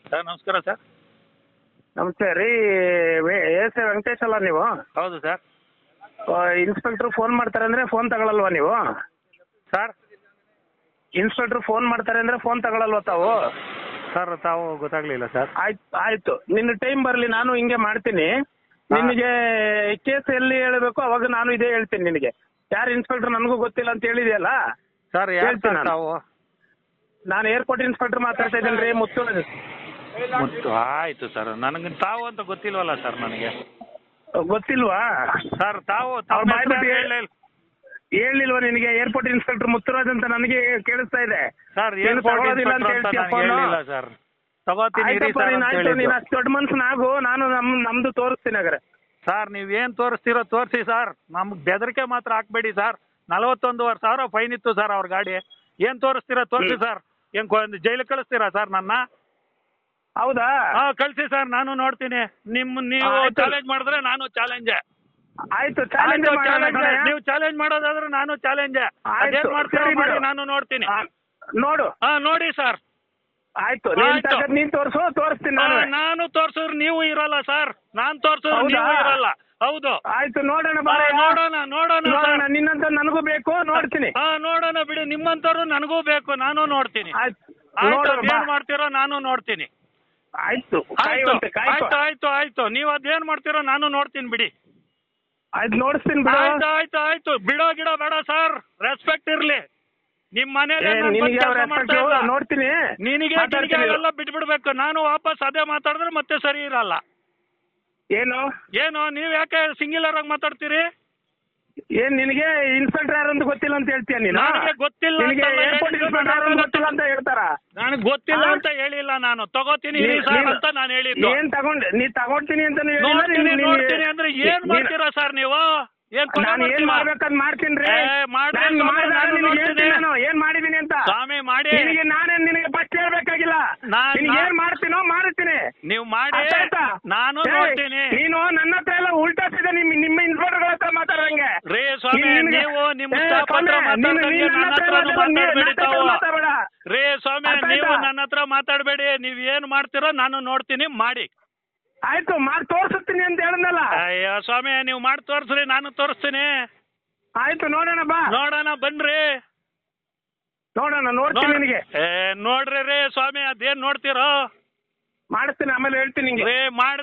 Sir ನಮಸ್ಕಾರ sir ನಮಸ್ತೆ ರೀ ಎಸ್ ವೆಂಕಟೇಶ್ ಅಲ್ಲ ನೀವು ಹೌದು ಸರ್ ಇನ್ಸ್ಪೆಕ್ಟ್ರ್ ಫೋನ್ ಮಾಡ್ತಾರೆ ಅಂದರೆ ಫೋನ್ ತಗೊಳಲ್ವಾ ನೀವು ಸರ್ ಇನ್ಸ್ಪೆಕ್ಟ್ರ್ ಫೋನ್ ಮಾಡ್ತಾರೆ ಅಂದರೆ ಫೋನ್ ತಗೊಳಲ್ವಾ ತಾವು ಸರ್ ತಾವು ಗೊತ್ತಾಗ್ಲಿಲ್ಲ ಸರ್ ಆಯ್ತು ಆಯಿತು ನಿನ್ನ ಟೈಮ್ ಬರಲಿ ನಾನು ಹಿಂಗೆ ಮಾಡ್ತೀನಿ ನಿನಗೆ ಕೇಸ್ ಎಲ್ಲಿ ಹೇಳಬೇಕು ಅವಾಗ ನಾನು ಇದೇ ಹೇಳ್ತೀನಿ ನಿನಗೆ ಯಾರು ಇನ್ಸ್ಪೆಕ್ಟ್ರ್ ನನಗೂ ಗೊತ್ತಿಲ್ಲ ಅಂತ ಹೇಳಿದೆಯಲ್ಲ ಸರ್ ಯಾರು ಹೇಳ್ತೀನಿ ಸರ್ ನಾನು. ತಾವು ನಾನು ಏರ್ಪೋರ್ಟ್ ಇನ್ಸ್ಪೆಕ್ಟರ್ ಮಾತಾಡ್ತಾ ಇದ್ದೀನಿ ರೀ ಮುತ್ತು ಮತ್ತು ಆಯ್ತು ಸರ್ ನನಗೆ ತಾವು ಅಂತ ಗೊತ್ತಿಲ್ವಲ್ಲ ಸರ್ ನನಗೆ ಗೊತ್ತಿಲ್ವಾ ಸರ್ ತಾವು ಅವ್ರು ತಮ್ಮ ಹೆಸರು ಮಾಡ್ಬಿಟ್ಟು ಹೇಳಿ ಹೇಳಿಲ್ವಾ ನಿನಗೆ ಏರ್ಪೋರ್ಟ್ ಇನ್ಸ್ಪೆಕ್ಟರ್ ಮುತ್ತುರಾಜ್ ಅಂತ ನನಗೆ ಕೇಳಿಸ್ತಾ ಇದೆ ಸರ್ ನೀನು ಏರ್ಪೋರ್ಟ್ ತಗೊಳ್ಳೋದಿಲ್ಲ ಅಂತ ಇನ್ಸ್ಪೆಕ್ಟರ್ ಅಂತ ಹೇಳ್ತೀಯ ನನಗೆ phone? ಹೇಳಿಲ್ಲ ಸರ್ ತಗೋತೀನಿ ಇರಿ ಆಯ್ತಪ್ಪ ಸರ್ ನೀನು ಅಂತ ಆಯ್ತು ನೀನು ಹೇಳಿದ್ದು ಅಷ್ಟು ದೊಡ್ಡ ಮನ್ಸನಾಗು ನಾನು ನಮ್ ನಮ್ದು ತೋರಿಸ್ತೀನಿ ಹಾಗಾರೆ ಸರ್ ನೀವೇನು ತೋರಿಸ್ತೀರೋ ತೋರಿಸಿ ಸರ್ ನಮ್ಗೆ ಬೆದರಿಕೆ ಮಾತ್ರ ಹಾಕ್ಬೇಡಿ ಸರ್ ನಲವತ್ತೊಂದುವರೆ ಸಾವಿರ ಫೈನ್ ಇತ್ತು ಸರ್ ಅವ್ರ ಗಾಡಿ ಏನು ತೋರಿಸ್ತೀರಾ ತೋರಿಸಿ ಹ್ಮ್. ಸರ್ ಏನು ಜೈಲಿಗೆ ಕಳಿಸ್ತೀರಾ ಸರ್ ನನ್ನ ಹೌದಾ ಹಾ ಕಳಿಸಿ ಸರ್ ನಾನು ನೋಡ್ತೀನಿ ನಿಮ್ಮ ನೀವು ಆಯ್ತು. ಚಾಲೆಂಜ್ ಮಾಡಿದ್ರೆ ನಾನು ಚಾಲೆಂಜ್ ಆಯ್ತು ಚಾಲೆಂಜ್ ನೀವು ಚಾಲೆಂಜ್ ಮಾಡೋದಾದ್ರೆ ನಾನು ಚಾಲೆಂಜ್ ಆಯ್ತು, ಅದೇನ್ ಮಾಡ್ತೀರೋ ಸರಿ ಮಾಡಿ ಬಿಡು. ನಾನು ನೋಡ್ತೀನಿ ನೋಡು ಹಾ ನೋಡಿ ಸರ್ ಆಯ್ತು ನೀನ್ ಆಯ್ತು. ತಗದ್ ನೀನ್ ತೋರ್ಸು ತೋರಿಸ್ತೀನಿ ಹಾ, ನಾನು ನಾನು ತೋರ್ಸಿದ್ರೆ ನೀವು ಇರಲ್ಲ ಸರ್ ನಾನ್ ತೋರ್ಸಿದ್ರೆ ಹೌದಾ? ನೀವು ಇರಲ್ಲ ಹೌದು ಆಯ್ತು ನೋಡೋಣ ಹಾ, ಬಾರಯ್ಯ. ನೋಡೋಣ ನೋಡೋಣ ನೋಡೋಣ ಸರ್ ನಿನ್ನಂತ ನನಗೂ ಬೇಕು ನೋಡ್ತೀನಿ ಹಾ ನೋಡೋಣ ಬಿಡಿ ನಿಮ್ಮಂತವ್ರು ನನಗೂ ಬೇಕು ನಾನು ನೋಡ್ತೀನಿ ಆಯ್ತು ಆಯ್ತು ನೋಡೋಣ ಬಾ. ಅದೇನ್ ಮಾಡ್ತೀರೋ ನಾನು ನೋಡ್ತೀನಿ ಆಯ್ತು ಆಯ್ತು ಕಾಯುವಂತೆ ಕಾಯ್ಕೊ ಆಯ್ತು ಆಯ್ತು ಆಯ್ತು ನೀವು ಅದೇನ್ ಮಾಡ್ತೀರೋ ನಾನು ನೋಡ್ತೀನಿ ಬಿಡಿ ಆಯ್ತು ನೋಡಿಸ್ತೀನಿ ಬಿಡು ಆಯ್ತು ಆಯ್ತು ಆಯ್ತು ಬಿಡೋ ಗಿಡ ಬೇಡ ಸರ್ ರೆಸ್ಪೆಕ್ಟ್ ಇರ್ಲಿ ನಿಮ್ ಮನೇಲಿ ಏ, ನಾನ್ ಬಂದ್ ನಿನಗೆ ಕೆಲ್ಸ ಅವ್ರ ಮಾಡ್ತಾ respect ಇಲ್ಲ. ನೋಡ್ತೀನಿ ನಿನಗೆ ಮಾತಾಡ್ತೀನಿ. ಗಿಣಿಗೆ ಅವೆಲ್ಲ ಬಿಟ್ಬಿಡ್ಬೇಕು ನಾನು ವಾಪಸ್ ಅದೇ ಮಾತಾಡಿದ್ರೆ ಮತ್ತೆ ಸರಿ ಇರಲ್ಲ ಏನು ಏನು ನೀವ್ ಯಾಕೆ ಸಿಂಗಿಲರ್ ಆಗಿ ಮಾತಾಡ್ತೀರಿ ಏನ್ ನಿನಗೆ ಇನ್ಸ್ಪೆಕ್ಟರ್ ಯಾರು ಅಂತ ಗೊತ್ತಿಲ್ಲ ಅಂತ ಹೇಳ್ತೀಯ ನೀನು ನನಗೆ ಗೊತ್ತಿಲ್ಲ ನಿನಗೆ ಅಂತಲ್ಲ ಏರ್ಪೋರ್ಟ್ ಹೇಳಿದ್ದು, ಇನ್ಸ್ಪೆಕ್ಟರ್ ಯಾರು ಅಂತ ನಾನು ಗೊತ್ತಿಲ್ಲ ಅಂತ ಹೇಳ್ತಾರ ನನಗೆ ಗೊತ್ತಿಲ್ಲ ಆ? ಅಂತ ಹೇಳಿಲ್ಲ ನಾನು ತಗೋತೀನಿ ಇರಿ ನೀ- ಸರ್ ನೀನು- ಅಂತ ನಾನು ಹೇಳಿದ್ದು ಏನ್ ತಗೊಂಡ್ ನೀ ತಗೊಂಡ್ತೀನಿ ಅಂತ ನೋಡ್ತೀನಿ ನೋಡ್ತೀನಿ ಅಂದ್ರೆ ಏನ್ ಮಾಡ್ತೀರಾ ಸರ್ ನೀವು ಏನ್ ಕೊಲೆ ನಾನು ಏನ್ ಮಾಡ್ತೀರಾ? ಮಾಡ್ಬೇಕಂತ ಮಾಡ್ತೀನಿ ರೀ ಏ, ಮಾಡ್ರಿ ನಾನ್ ಸ್ವಾಮಿ, ಮಾಡ್ದಾಗ ನಾನು ನಿನಗೆ ನೋಡ್ತೀನಿ. ಹೇಳ್ತೀನಿ ನಾನು ಏನ್ ಮಾಡಿದೀನಿ ಅಂತ ಸ್ವಾಮಿ ಮಾಡಿ ನಿನಗೆ ನಾನೇ ನಿನಗೆ ಫಸ್ಟ್ ಹೇಳ್ಬೇಕಾಗಿಲ್ಲ ನಾನ್- ನಿನಗೆ ನಾನ್- ಏನ್ ಮಾಡ್ತೀನೋ ಮಾಡ್ತೀನಿ ನೀವು ಮಾಡಿ ಅರ್ಥ ಆಯ್ತಾ? ನಾನು ಏಯ್, ನೋಡ್ತೀನಿ ನೀನು ನನ್ನ ಹತ್ರ ಎಲ್ಲ ಉಲ್ಟಾಸಿದೆ ನಿಮ್ ನಿಮ್ಮ ಇನ್ಸ್ಪೆಕ್ಟರ್ಗಳ ಹತ್ರ ಮಾತಾಡಂಗೆ ರೇ ಸ್ವಾಮಿ ನೀನ್- ನಿನ್ಗೆ- ನೀವು ನಿಮ್ಮ ಏ, ಸ್ಟಾಫ್ ಹತ್ರ ಸ್ವಾಮಿ, ನೀನು- ಮಾತಾಡ್ದಂಗೆ ನೀನು ನನ್ನ ನನ್ನ ಹತ್ರ ಹತ್ರನೂ ಮಾತಾಡು, ನೀನು ಮಾತಾಡ್ಬೇಡಿ ನನ್ನ ಹತ್ರ ತಾವು ಮಾತಾಡ್ಬೇಡ. ರೇ ಸ್ವಾಮಿ ಅರ್ಥ ನೀವು ಆಯ್ತಾ? ನನ್ನ ಹತ್ರ ಮಾತಾಡಬೇಡಿ ನೀವು ಏನ್ ಮಾಡ್ತೀರೋ ನಾನು ನೋಡ್ತೀನಿ ಮಾಡಿ ಆಯ್ತು ಮಾಡಿ ತೋರ್ಸುತ್ತೀನಿ ಅಂತ ಹೇಳಿದ್ನಲ್ಲ ಅಯ್ಯೋ ಸ್ವಾಮಿ ನೀವು ಮಾಡಿ ತೋರಿಸ್ರಿ ನಾನು ತೋರಿಸ್ತೀನಿ ಆಯ್ತು ನೋಡೋಣ ಬಾ ನೋಡೋಣ ಬನ್ರಿ ನೋಡೋಣ ನೋಡ್ತೀನಿ ನೋಡ್- ನಿನಗೆ ಏ ನೋಡ್ರಿ ರೇ ಸ್ವಾಮಿ ಅದೇನ್ ನೋಡ್ತೀರೋ ಮಾಡಿಸ್ತೀನಿ ಆಮೇಲೆ ಹೇಳ್ತೀನಿ ನಿಂಗೆ ರೇ ಮಾಡಿ